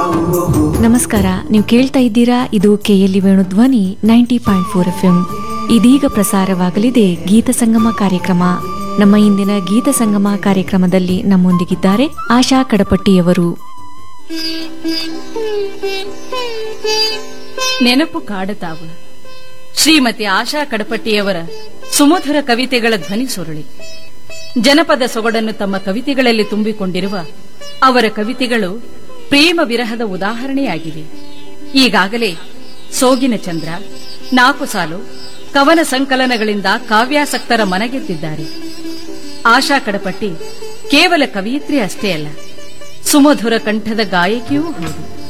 ನಮಸ್ಕಾರ ನೀವು ಕೇಳ್ತಾ ಇದ್ದೀರಾ ಇದು KLE Venu Dhwani ninety point four F M ಇದೀಗ ಪ್ರಸಾರವಾಗಲಿದೆ ಗೀತ ಸಂಗಮ ಕಾರ್ಯಕ್ರಮ ನಮ್ಮ ಇಂದಿನ ಗೀತ ಸಂಗಮ ಕಾರ್ಯಕ್ರಮದಲ್ಲಿ ನಮ್ಮೊಂದಿಗಿದ್ದಾರೆ ಆಶಾ ಕಡಪಟ್ಟಿಯವರು ನೆನಪು ಕಾಡತಾವು ಶ್ರೀಮತಿ ಆಶಾ ಕಡಪಟ್ಟಿಯವರ ಸುಮಧುರ ಕವಿತೆಗಳ ಧ್ವನಿ ಸುರುಳಿ ಜನಪದ ಸೊಗಡನ್ನು ತಮ್ಮ ಕವಿತೆಗಳಲ್ಲಿ ತುಂಬಿಕೊಂಡಿರುವ ಅವರ ಕವಿತೆಗಳು ಪ್ರೇಮ ವಿರಹದ ಉದಾಹರಣೆಯಾಗಿವೆ ಈಗಾಗಲೇ ಸೋಗಿನ ಚಂದ್ರ ನಾಲ್ಕು ಸಾಲು ಕವನ ಸಂಕಲನಗಳಿಂದ ಕಾವ್ಯಾಸಕ್ತರ ಮನಗೆದ್ದಿದ್ದಾರೆ ಆಶಾ ಕಡಪಟ್ಟಿ ಕೇವಲ ಕವಿಯಿತ್ರಿ ಅಷ್ಟೇ ಅಲ್ಲ ಸುಮಧುರ ಕಂಠದ ಗಾಯಕಿಯೂ ಹೌದು